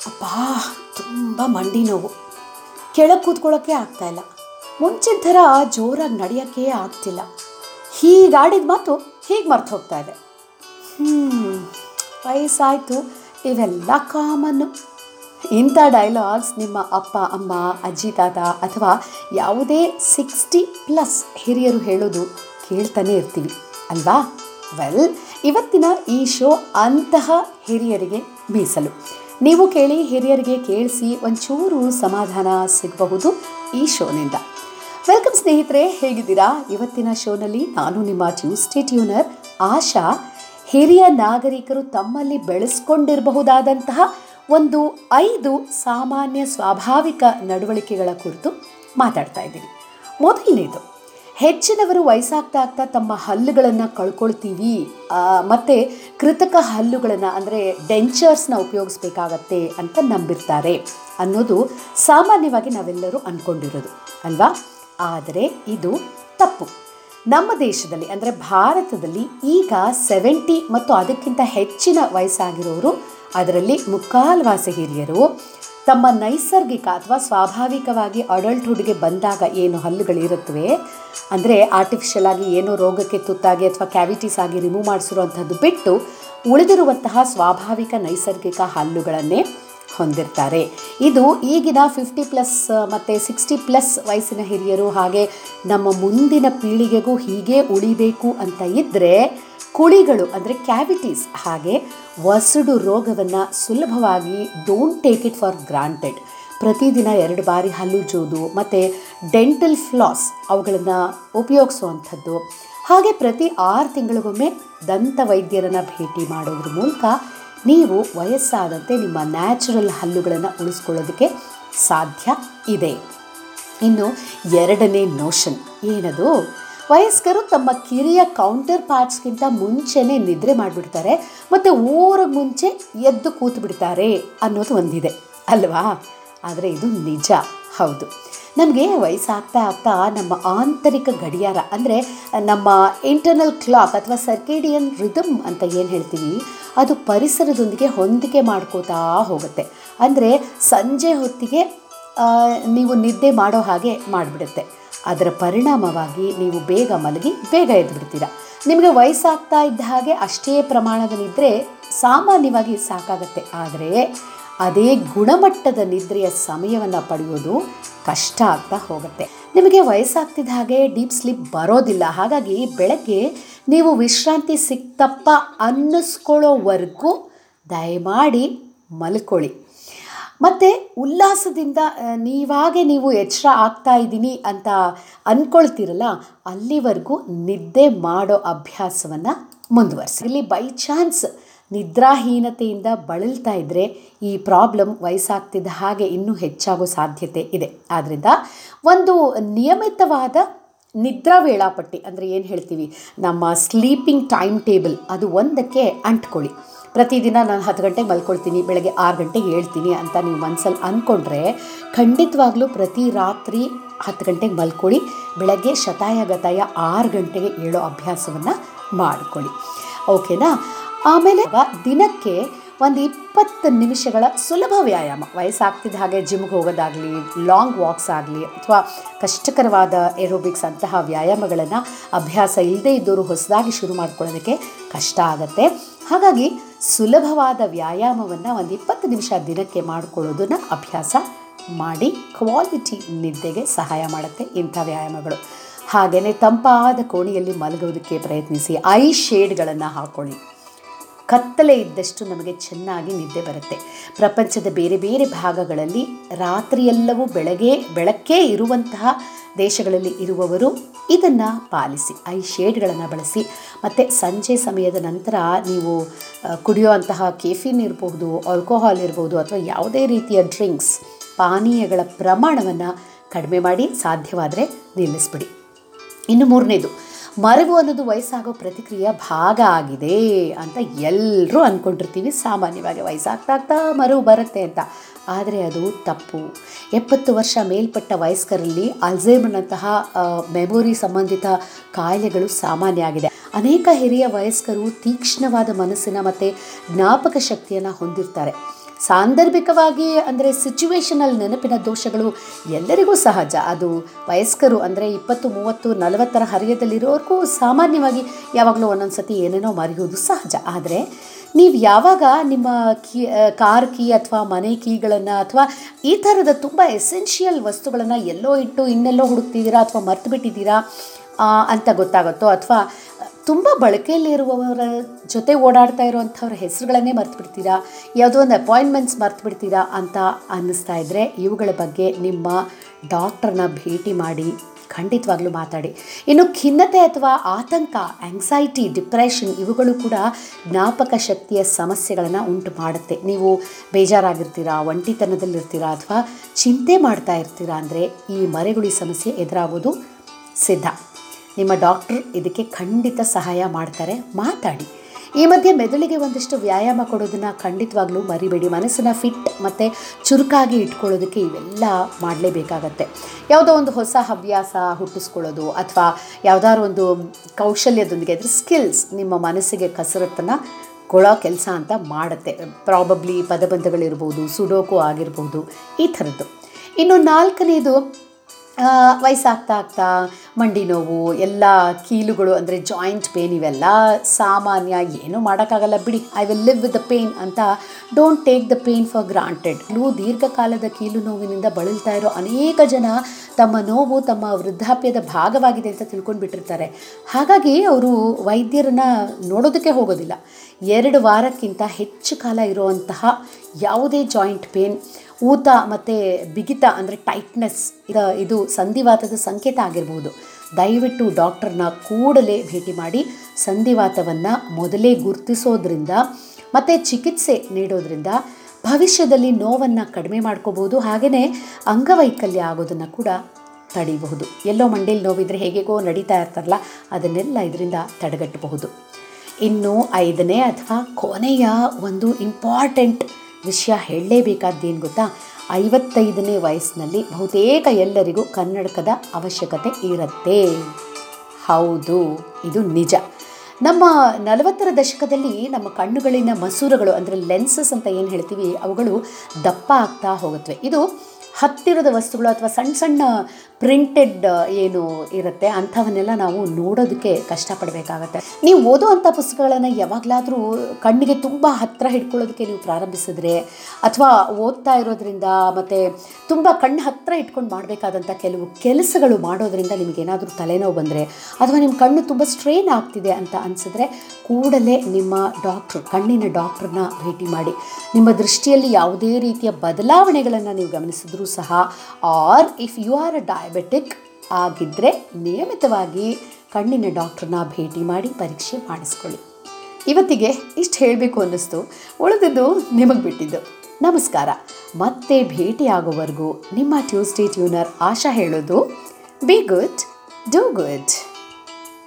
ಅಪ್ಪ ತುಂಬ ಮಂಡಿ ನೋವು ಕೆಳಗೆ ಕೂತ್ಕೊಳ್ಳೋಕ್ಕೆ ಆಗ್ತಾಯಿಲ್ಲ ಮುಂಚಿನ ಥರ ಜೋರಾಗಿ ನಡೆಯೋಕ್ಕೆ ಆಗ್ತಿಲ್ಲ ಹೀಗಾಡಿದ ಮಾತು ಹೀಗೆ ಮರ್ತು ಹೋಗ್ತಾ ಇದೆ ಹ್ಞೂ ವಯಸ್ಸಾಯಿತು ಇವೆಲ್ಲ ಕಾಮನ್ನು ಇಂಥ ಡೈಲಾಗ್ಸ್ ನಿಮ್ಮ ಅಪ್ಪ ಅಮ್ಮ ಅಜ್ಜಿ ತಾತ ಅಥವಾ ಯಾವುದೇ ಸಿಕ್ಸ್ಟಿ ಪ್ಲಸ್ ಹಿರಿಯರು ಹೇಳೋದು ಕೇಳ್ತಾನೆ ಇರ್ತೀವಿ ಅಲ್ವಾ ವೆಲ್ ಇವತ್ತಿನ ಈ ಶೋ ಅಂತಹ ಹಿರಿಯರಿಗೆ ಮೀಸಲು ನೀವು ಕೇಳಿ ಹಿರಿಯರಿಗೆ ಕೇಳಿಸಿ ಒಂಚೂರು ಸಮಾಧಾನ ಸಿಗಬಹುದು ಈ ಶೋನಿಂದ ವೆಲ್ಕಮ್ ಸ್ನೇಹಿತರೆ ಹೇಗಿದ್ದೀರಾ ಇವತ್ತಿನ ಶೋನಲ್ಲಿ ನಾನು ನಿಮ್ಮ ಟ್ಯೂಸ್ಡೇ ಟ್ಯೂನರ್ ಆಶಾ ಹಿರಿಯ ನಾಗರಿಕರು ತಮ್ಮಲ್ಲಿ ಬೆಳೆಸ್ಕೊಂಡಿರಬಹುದಾದಂತಹ ಒಂದು ಐದು ಸಾಮಾನ್ಯ ಸ್ವಾಭಾವಿಕ ನಡವಳಿಕೆಗಳ ಕುರಿತು ಮಾತಾಡ್ತಾ ಇದ್ದೀನಿ ಮೊದಲನೇದು ಹೆಚ್ಚಿನವರು ವಯಸ್ಸಾಗ್ತಾ ಆಗ್ತಾ ತಮ್ಮ ಹಲ್ಲುಗಳನ್ನು ಕಳ್ಕೊಳ್ತೀವಿ ಆ, ಮತ್ತೆ ಕೃತಕ ಹಲ್ಲುಗಳನ್ನು ಅಂದರೆ ಡೆಂಚರ್ಸ್ನ ಉಪಯೋಗಿಸ್ಬೇಕಾಗತ್ತೆ ಅಂತ ನಂಬಿರ್ತಾರೆ ಅನ್ನೋದು ಸಾಮಾನ್ಯವಾಗಿ ನಾವೆಲ್ಲರೂ ಅಂದ್ಕೊಂಡಿರೋದು ಅಲ್ವಾ ಆದರೆ ಇದು ತಪ್ಪು ನಮ್ಮ ದೇಶದಲ್ಲಿ ಅಂದರೆ ಭಾರತದಲ್ಲಿ ಈಗ ಸೆವೆಂಟಿ ಮತ್ತು ಅದಕ್ಕಿಂತ ಹೆಚ್ಚಿನ ವಯಸ್ಸಾಗಿರೋರು ಅದರಲ್ಲಿ ಮುಕ್ಕಾಲ್ವಾಸಿ ಹಿರಿಯರು ತಮ್ಮ ನೈಸರ್ಗಿಕ ಅಥವಾ ಸ್ವಾಭಾವಿಕವಾಗಿ ಅಡಲ್ಟ್ಹುಡ್ಗೆ ಬಂದಾಗ ಏನು ಹಲ್ಲುಗಳಿರುತ್ತವೆ ಅಂದರೆ ಆರ್ಟಿಫಿಷಿಯಲ್ ಆಗಿ ಏನೋ ರೋಗಕ್ಕೆ ತುತ್ತಾಗಿ ಅಥವಾ ಕ್ಯಾವಿಟೀಸ್ ಆಗಿ ರಿಮೂವ್ ಮಾಡಿಸಿರುವಂಥದ್ದು ಬಿಟ್ಟು ಉಳಿದಿರುವಂತಹ ಸ್ವಾಭಾವಿಕ ನೈಸರ್ಗಿಕ ಹಲ್ಲುಗಳನ್ನೇ ಹೊಂದಿರ್ತಾರೆ ಇದು ಈಗಿನ ಫಿಫ್ಟಿ ಪ್ಲಸ್ ಮತ್ತು ಸಿಕ್ಸ್ಟಿ ಪ್ಲಸ್ ವಯಸ್ಸಿನ ಹಿರಿಯರು ಹಾಗೆ ನಮ್ಮ ಮುಂದಿನ ಪೀಳಿಗೆಗೂ ಹೀಗೆ ಉಳಿಬೇಕು ಅಂತ ಇದ್ದರೆ ಕುಳಿಗಳು ಅಂದರೆ ಕ್ಯಾವಿಟೀಸ್ ಹಾಗೆ ವಸಡು ರೋಗವನ್ನು ಸುಲಭವಾಗಿ don't take it for granted ಪ್ರತಿದಿನ ಎರಡು ಬಾರಿ ಹಲ್ಲು ಜೋದು ಮತ್ತು ಡೆಂಟಲ್ ಫ್ಲಾಸ್ ಅವುಗಳನ್ನು ಉಪಯೋಗಿಸುವಂಥದ್ದು ಹಾಗೆ ಪ್ರತಿ ಆರು ತಿಂಗಳಿಗೊಮ್ಮೆ ದಂತ ವೈದ್ಯರನ್ನು ಭೇಟಿ ಮಾಡೋದ್ರ ಮೂಲಕ ನೀವು ವಯಸ್ಸಾದಂತೆ ನಿಮ್ಮ ನ್ಯಾಚುರಲ್ ಹಲ್ಲುಗಳನ್ನು ಉಳಿಸ್ಕೊಳ್ಳೋದಕ್ಕೆ ಸಾಧ್ಯ ಇದೆ ಇನ್ನು ಎರಡನೇ ನೋಷನ್ ಏನದು ವಯಸ್ಕರು ತಮ್ಮ ಕಿರಿಯ ಕೌಂಟರ್ ಪಾರ್ಟ್ಸ್ಗಿಂತ ಮುಂಚೆನೇ ನಿದ್ರೆ ಮಾಡಿಬಿಡ್ತಾರೆ ಮತ್ತು ಊರಿಗೆ ಮುಂಚೆ ಎದ್ದು ಕೂತು ಬಿಡ್ತಾರೆ ಅನ್ನೋದು ಒಂದಿದೆ ಅಲ್ವಾ ಆದರೆ ಇದು ನಿಜ ಹೌದು ನಮಗೆ ವಯಸ್ಸಾಗ್ತಾ ಆಗ್ತಾ ನಮ್ಮ ಆಂತರಿಕ ಗಡಿಯಾರ ಅಂದರೆ ನಮ್ಮ ಇಂಟರ್ನಲ್ ಕ್ಲಾಕ್ ಅಥವಾ ಸರ್ಕೇಡಿಯನ್ ರಿದಮ್ ಅಂತ ಏನು ಹೇಳ್ತೀವಿ ಅದು ಪರಿಸರದೊಂದಿಗೆ ಹೊಂದಿಕೆ ಮಾಡ್ಕೋತಾ ಹೋಗುತ್ತೆ ಅಂದರೆ ಸಂಜೆ ಹೊತ್ತಿಗೆ ಆ, ನೀವು ನಿದ್ದೆ ಮಾಡೋ ಹಾಗೆ ಮಾಡಿಬಿಡುತ್ತೆ ಅದರ ಪರಿಣಾಮವಾಗಿ ನೀವು ಬೇಗ ಮಲಗಿ ಬೇಗ ಎದ್ದುಬಿಡ್ತೀರ ನಿಮಗೆ ವಯಸ್ಸಾಗ್ತಾ ಇದ್ದ ಹಾಗೆ ಅಷ್ಟೇ ಪ್ರಮಾಣದ ನಿದ್ರೆ ಸಾಮಾನ್ಯವಾಗಿ ಸಾಕಾಗತ್ತೆ ಆದರೆ ಅದೇ ಗುಣಮಟ್ಟದ ನಿದ್ರೆಯ ಸಮಯವನ್ನು ಪಡೆಯೋದು ಕಷ್ಟ ಆಗ್ತಾ ಹೋಗುತ್ತೆ ನಿಮಗೆ ವಯಸ್ಸಾಗ್ತಿದ್ದ ಹಾಗೆ ಡೀಪ್ ಸ್ಲೀಪ್ ಬರೋದಿಲ್ಲ ಹಾಗಾಗಿ ಬೆಳಗ್ಗೆ ನೀವು ವಿಶ್ರಾಂತಿ ಸಿಕ್ತಪ್ಪ ಅನ್ನಿಸ್ಕೊಳ್ಳೋವರೆಗೂ ದಯಮಾಡಿ ಮಲ್ಕೊಳ್ಳಿ ಮತ್ತು ಉಲ್ಲಾಸದಿಂದ ಆ, ನೀವಾಗೆ ನೀವು ಎಚ್ಚರ ಆಗ್ತಾ ಇದ್ದೀನಿ ಅಂತ ಅಂದ್ಕೊಳ್ತೀರಲ್ಲ ಅಲ್ಲಿವರೆಗೂ ನಿದ್ದೆ ಮಾಡೋ ಅಭ್ಯಾಸವನ್ನು ಮುಂದುವರಿಸಿ ಇಲ್ಲಿ ಬೈ ಚಾನ್ಸ್ ನಿದ್ರಾಹೀನತೆಯಿಂದ ಬಳಲ್ತಾ ಇದ್ದರೆ ಈ ಪ್ರಾಬ್ಲಮ್ ವಯಸ್ಸಾಗ್ತಿದ್ದ ಹಾಗೆ ಇನ್ನೂ ಹೆಚ್ಚಾಗೋ ಸಾಧ್ಯತೆ ಇದೆ ಆದ್ದರಿಂದ ಒಂದು ನಿಯಮಿತವಾದ ನಿದ್ರಾ ವೇಳಾಪಟ್ಟಿ ಅಂದರೆ ಏನು ಹೇಳ್ತೀವಿ ನಮ್ಮ ಸ್ಲೀಪಿಂಗ್ ಟೈಮ್ ಟೇಬಲ್ ಅದು ಒಂದಕ್ಕೆ ಅಂಟ್ಕೊಳ್ಳಿ ಪ್ರತಿದಿನ ನಾನು ಹತ್ತು ಗಂಟೆಗೆ ಮಲ್ಕೊಳ್ತೀನಿ ಬೆಳಗ್ಗೆ ಆರು ಗಂಟೆಗೆ ಹೇಳ್ತೀನಿ ಅಂತ ನೀವು ಮನಸ್ಸಲ್ಲಿ ಅಂದ್ಕೊಂಡ್ರೆ ಖಂಡಿತವಾಗ್ಲೂ ಪ್ರತಿ ರಾತ್ರಿ ಹತ್ತು ಗಂಟೆಗೆ ಮಲ್ಕೊಳ್ಳಿ ಬೆಳಗ್ಗೆ ಶತಾಯ ಗತಾಯ ಆರು ಗಂಟೆಗೆ ಏಳೋ ಅಭ್ಯಾಸವನ್ನು ಮಾಡಿಕೊಳ್ಳಿ ಓಕೆನಾ ಆಮೇಲೆ ದಿನಕ್ಕೆ ಒಂದು ಇಪ್ಪತ್ತು ನಿಮಿಷಗಳ ಸುಲಭ ವ್ಯಾಯಾಮ ವಯಸ್ಸಾಗ್ತಿದ್ದ ಹಾಗೆ ಜಿಮ್ಗೆ ಹೋಗೋದಾಗಲಿ ಲಾಂಗ್ ವಾಕ್ಸ್ ಆಗಲಿ ಅಥವಾ ಕಷ್ಟಕರವಾದ ಏರೋಬಿಕ್ಸ್ ಅಂತಹ ವ್ಯಾಯಾಮಗಳನ್ನು ಅಭ್ಯಾಸ ಇಲ್ಲದೇ ಇದ್ದವರು ಹೊಸದಾಗಿ ಶುರು ಮಾಡ್ಕೊಳ್ಳೋದಕ್ಕೆ ಕಷ್ಟ ಆಗುತ್ತೆ ಹಾಗಾಗಿ ಸುಲಭವಾದ ವ್ಯಾಯಾಮವನ್ನು ಒಂದು ಇಪ್ಪತ್ತು ನಿಮಿಷ ದಿನಕ್ಕೆ ಮಾಡಿಕೊಳ್ಳೋದನ್ನು ಅಭ್ಯಾಸ ಮಾಡಿ ಕ್ವಾಲಿಟಿ ನಿದ್ದೆಗೆ ಸಹಾಯ ಮಾಡುತ್ತೆ ಇಂಥ ವ್ಯಾಯಾಮಗಳು ಹಾಗೆಯೇ ತಂಪಾದ ಕೋಣೆಯಲ್ಲಿ ಮಲಗೋದಕ್ಕೆ ಪ್ರಯತ್ನಿಸಿ ಐ ಶೇಡ್ಗಳನ್ನು ಹಾಕ್ಕೊಳ್ಳಿ ಕತ್ತಲೆ ಇದ್ದಷ್ಟು ನಮಗೆ ಚೆನ್ನಾಗಿ ನಿದ್ದೆ ಬರುತ್ತೆ ಪ್ರಪಂಚದ ಬೇರೆ ಬೇರೆ ಭಾಗಗಳಲ್ಲಿ ರಾತ್ರಿಯೆಲ್ಲವೂ ಬೆಳಗ್ಗೆ ಬೆಳಕೇ ಇರುವಂತಹ ದೇಶಗಳಲ್ಲಿ ಇರುವವರು ಇದನ್ನು ಪಾಲಿಸಿ ಐ ಶೇಡ್ಗಳನ್ನು ಬಳಸಿ ಮತ್ತು ಸಂಜೆ ಸಮಯದ ನಂತರ ನೀವು ಆ, ಕುಡಿಯುವಂತಹ ಕೆಫಿನ್ ಇರಬಹುದು ಆಲ್ಕೋಹಾಲ್ ಇರ್ಬೋದು ಅಥವಾ ಯಾವುದೇ ರೀತಿಯ ಡ್ರಿಂಕ್ಸ್ ಪಾನೀಯಗಳ ಪ್ರಮಾಣವನ್ನು ಕಡಿಮೆ ಮಾಡಿ ಸಾಧ್ಯವಾದರೆ ನಿಲ್ಲಿಸ್ಬಿಡಿ ಇನ್ನು ಮೂರನೇದು ಮರೆವು ಅನ್ನೋದು ವಯಸ್ಸಾಗೋ ಪ್ರತಿಕ್ರಿಯೆಯ ಭಾಗ ಆಗಿದೆ ಅಂತ ಎಲ್ಲರೂ ಅಂದ್ಕೊಂಡಿರ್ತೀವಿ ಸಾಮಾನ್ಯವಾಗಿ ವಯಸ್ಸಾಗ್ತಾ ಆಗ್ತಾ ಮರೆವು ಬರುತ್ತೆ ಅಂತ ಆದರೆ ಅದು ತಪ್ಪು ಎಪ್ಪತ್ತು ವರ್ಷ ಮೇಲ್ಪಟ್ಟ ವಯಸ್ಕರಲ್ಲಿ ಅಲ್ಝೈಮರ್ನಂತಹ ಮೆಮೊರಿ ಸಂಬಂಧಿತ ಕಾಯಿಲೆಗಳು ಸಾಮಾನ್ಯ ಆಗಿದೆ ಅನೇಕ ಹಿರಿಯ ವಯಸ್ಕರು ತೀಕ್ಷ್ಣವಾದ ಮನಸ್ಸಿನ ಮತ್ತು ಜ್ಞಾಪಕ ಶಕ್ತಿಯನ್ನು ಹೊಂದಿರ್ತಾರೆ ಸಾಂದರ್ಭಿಕವಾಗಿ ಅಂದರೆ ಸಿಚುವೇಶನಲ್ ನೆನಪಿನ ದೋಷಗಳು ಎಲ್ಲರಿಗೂ ಸಹಜ ಅದು ವಯಸ್ಕರು ಅಂದರೆ ಇಪ್ಪತ್ತು ಮೂವತ್ತು ನಲವತ್ತರ ಹರಿಯದಲ್ಲಿರೋರ್ಗೂ ಸಾಮಾನ್ಯವಾಗಿ ಯಾವಾಗಲೂ ಒಂದೊಂದು ಸತಿ ಏನೇನೋ ಮರೆಯೋದು ಸಹಜ ಆದರೆ ನೀವು ಯಾವಾಗ ನಿಮ್ಮ ಕೀ ಕಾರ್ ಕೀ ಅಥವಾ ಮನೆ ಕೀಗಳನ್ನು ಅಥವಾ ಈ ಥರದ ತುಂಬ ಎಸೆನ್ಷಿಯಲ್ ವಸ್ತುಗಳನ್ನು ಎಲ್ಲೋ ಇಟ್ಟು ಇನ್ನೆಲ್ಲೋ ಹುಡುಕ್ತಿದ್ದೀರಾ ಅಥವಾ ಮರ್ತು ಬಿಟ್ಟಿದ್ದೀರಾ ಅಂತ ಗೊತ್ತಾಗುತ್ತೋ ಅಥವಾ ತುಂಬ ಬಳಕೆಯಲ್ಲಿರುವವರ ಜೊತೆ ಓಡಾಡ್ತಾ ಇರುವಂಥವ್ರ ಹೆಸರುಗಳನ್ನೇ ಮರ್ತು ಬಿಡ್ತೀರಾ ಯಾವುದೋ ಒಂದು ಅಪಾಯಿಂಟ್ಮೆಂಟ್ಸ್ ಮರ್ತು ಬಿಡ್ತೀರಾ ಅಂತ ಅನ್ನಿಸ್ತಾ ಇದ್ದರೆ ಇವುಗಳ ಬಗ್ಗೆ ನಿಮ್ಮ ಡಾಕ್ಟ್ರನ್ನ ಭೇಟಿ ಮಾಡಿ ಖಂಡಿತವಾಗ್ಲೂ ಮಾತಾಡಿ ಇನ್ನು ಖಿನ್ನತೆ ಅಥವಾ ಆತಂಕ ಆಂಗ್ಸೈಟಿ ಡಿಪ್ರೆಷನ್ ಇವುಗಳು ಕೂಡ ಜ್ಞಾಪಕ ಶಕ್ತಿಯ ಸಮಸ್ಯೆಗಳನ್ನು ಉಂಟು ಮಾಡುತ್ತೆ ನೀವು ಬೇಜಾರಾಗಿರ್ತೀರಾ ಒಂಟಿತನದಲ್ಲಿರ್ತೀರಾ ಅಥವಾ ಚಿಂತೆ ಮಾಡ್ತಾ ಇರ್ತೀರಾ ಅಂದರೆ ಈ ಮರೆಗುಳಿ ಸಮಸ್ಯೆ ಎದುರಾಗೋದು ಸಿದ್ಧ ನಿಮ್ಮ ಡಾಕ್ಟ್ರ್ ಇದಕ್ಕೆ ಖಂಡಿತ ಸಹಾಯ ಮಾಡ್ತಾರೆ ಮಾತಾಡಿ ಈ ಮಧ್ಯೆ ಮೆದುಳಿಗೆ ಒಂದಿಷ್ಟು ವ್ಯಾಯಾಮ ಕೊಡೋದನ್ನು ಖಂಡಿತವಾಗ್ಲೂ ಮರಿಬೇಡಿ ಮನಸ್ಸನ್ನು ಫಿಟ್ ಮತ್ತು ಚುರುಕಾಗಿ ಇಟ್ಕೊಳ್ಳೋದಕ್ಕೆ ಇವೆಲ್ಲ ಮಾಡಲೇಬೇಕಾಗತ್ತೆ ಯಾವುದೋ ಒಂದು ಹೊಸ ಹವ್ಯಾಸ ಹುಟ್ಟಿಸ್ಕೊಳ್ಳೋದು ಅಥವಾ ಯಾವುದಾದ್ರು ಒಂದು ಕೌಶಲ್ಯದೊಂದಿಗೆ ಅಂದರೆ ಸ್ಕಿಲ್ಸ್ ನಿಮ್ಮ ಮನಸ್ಸಿಗೆ ಕಸರತ್ತನ್ನು ಕೊಡೋ ಕೆಲಸ ಅಂತ ಮಾಡುತ್ತೆ ಪ್ರಾಬಬ್ಲಿ ಪದಬಂಧಗಳಿರ್ಬೋದು ಸುಡೋಕು ಆಗಿರ್ಬೋದು ಈ ಥರದ್ದು ಇನ್ನು ನಾಲ್ಕನೇದು ವಯಸ್ಸಾಗ್ತಾ ಆಗ್ತಾ ಮಂಡಿ ನೋವು ಎಲ್ಲ ಕೀಲುಗಳು ಅಂದರೆ ಜಾಯಿಂಟ್ ಪೇನ್ ಇವೆಲ್ಲ ಸಾಮಾನ್ಯ ಏನೂ ಮಾಡೋಕ್ಕಾಗಲ್ಲ ಬಿಡಿ I will live with the pain ಅಂತ don't take the pain for granted ಇವು ದೀರ್ಘಕಾಲದ ಕೀಲು ನೋವಿನಿಂದ ಬಳಲ್ತಾ ಇರೋ ಅನೇಕ ಜನ ತಮ್ಮ ನೋವು ತಮ್ಮ ವೃದ್ಧಾಪ್ಯದ ಭಾಗವಾಗಿದೆ ಅಂತ ತಿಳ್ಕೊಂಡು ಬಿಟ್ಟಿರ್ತಾರೆ ಹಾಗಾಗಿ ಅವರು ವೈದ್ಯರನ್ನ ನೋಡೋದಕ್ಕೆ ಹೋಗೋದಿಲ್ಲ ಎರಡು ವಾರಕ್ಕಿಂತ ಹೆಚ್ಚು ಕಾಲ ಇರುವಂತಹ ಯಾವುದೇ ಜಾಯಿಂಟ್ ಪೇನ್ ಊತ ಮತ್ತು ಬಿಗಿತ ಅಂದರೆ ಟೈಟ್ನೆಸ್ ಇದು ಇದು ಸಂಧಿವಾತದ ಸಂಕೇತ ಆಗಿರ್ಬೋದು ದಯವಿಟ್ಟು ಡಾಕ್ಟರ್ನ ಕೂಡಲೇ ಭೇಟಿ ಮಾಡಿ ಸಂಧಿವಾತವನ್ನು ಮೊದಲೇ ಗುರುತಿಸೋದ್ರಿಂದ ಮತ್ತು ಚಿಕಿತ್ಸೆ ನೀಡೋದ್ರಿಂದ ಭವಿಷ್ಯದಲ್ಲಿ ನೋವನ್ನು ಕಡಿಮೆ ಮಾಡ್ಕೋಬೋದು ಹಾಗೆಯೇ ಅಂಗವೈಕಲ್ಯ ಆಗೋದನ್ನು ಕೂಡ ತಡಿಬಹುದು ಎಲ್ಲೋ ಮಂಡೇಲಿ ನೋವಿದ್ರೆ ಹೇಗೆಗೋ ನಡೀತಾ ಇರ್ತಾರಲ್ಲ ಅದನ್ನೆಲ್ಲ ಇದರಿಂದ ತಡೆಗಟ್ಟಬಹುದು ಇನ್ನು ಐದನೇ ಅಥವಾ ಕೊನೆಯ ಒಂದು ಇಂಪಾರ್ಟೆಂಟ್ ವಿಷಯ ಹೇಳಲೇಬೇಕಾದ್ದೇನು ಗೊತ್ತಾ ಐವತ್ತೈದನೇ ವಯಸ್ಸಿನಲ್ಲಿ ಬಹುತೇಕ ಎಲ್ಲರಿಗೂ ಕನ್ನಡಕದ ಅವಶ್ಯಕತೆ ಇರುತ್ತೆ ಹೌದು ಇದು ನಿಜ ನಮ್ಮ ನಲವತ್ತರ ದಶಕದಲ್ಲಿ ನಮ್ಮ ಕಣ್ಣುಗಳಿನ ಮಸೂರಗಳು ಅಂದರೆ ಲೆನ್ಸಸ್ ಅಂತ ಏನು ಹೇಳ್ತೀವಿ ಅವುಗಳು ದಪ್ಪ ಆಗ್ತಾ ಹೋಗುತ್ತವೆ ಇದು ಹತ್ತಿರದ ವಸ್ತುಗಳು ಅಥವಾ ಸಣ್ಣ ಸಣ್ಣ ಪ್ರಿಂಟೆಡ್ ಏನು ಇರುತ್ತೆ ಅಂಥವನ್ನೆಲ್ಲ ನಾವು ನೋಡೋದಕ್ಕೆ ಕಷ್ಟಪಡಬೇಕಾಗತ್ತೆ ನೀವು ಓದುವಂಥ ಪುಸ್ತಕಗಳನ್ನು ಯಾವಾಗಲಾದರೂ ಕಣ್ಣಿಗೆ ತುಂಬ ಹತ್ತಿರ ಹಿಡ್ಕೊಳ್ಳೋದಕ್ಕೆ ನೀವು ಪ್ರಾರಂಭಿಸಿದ್ರೆ ಅಥವಾ ಓದ್ತಾ ಇರೋದ್ರಿಂದ ಮತ್ತು ತುಂಬ ಕಣ್ಣು ಹತ್ತಿರ ಇಟ್ಕೊಂಡು ಮಾಡಬೇಕಾದಂಥ ಕೆಲವು ಕೆಲಸಗಳು ಮಾಡೋದ್ರಿಂದ ನಿಮಗೇನಾದರೂ ತಲೆನೋವು ಬಂದರೆ ಅಥವಾ ನಿಮ್ಮ ಕಣ್ಣು ತುಂಬ ಸ್ಟ್ರೈನ್ ಆಗ್ತಿದೆ ಅಂತ ಅನಿಸಿದ್ರೆ ಕೂಡಲೇ ನಿಮ್ಮ ಡಾಕ್ಟ್ರು ಕಣ್ಣಿನ ಡಾಕ್ಟ್ರನ್ನ ಭೇಟಿ ಮಾಡಿ ನಿಮ್ಮ ದೃಷ್ಟಿಯಲ್ಲಿ ಯಾವುದೇ ರೀತಿಯ ಬದಲಾವಣೆಗಳನ್ನು ನೀವು ಗಮನಿಸಿದ್ರೂ ಸಹ or if you are a diabetic ಆಗಿದ್ದರೆ ನಿಯಮಿತವಾಗಿ ಕಣ್ಣಿನ ಡಾಕ್ಟ್ರನ್ನ ಭೇಟಿ ಮಾಡಿ ಪರೀಕ್ಷೆ ಮಾಡಿಸ್ಕೊಳ್ಳಿ ಇವತ್ತಿಗೆ ಇಷ್ಟು ಹೇಳಬೇಕು ಅನ್ನಿಸ್ತು ಉಳಿದಿದ್ದು ನಿಮಗೆ ಬಿಟ್ಟಿದ್ದು ನಮಸ್ಕಾರ ಮತ್ತೆ ಭೇಟಿಯಾಗೋವರೆಗೂ ನಿಮ್ಮ ಟ್ಯೂಸ್ಡೇ ಟ್ಯೂನರ್ ಆಶಾ ಹೇಳೋದು ಬಿ ಗುಡ್ ಡೂ ಗುಡ್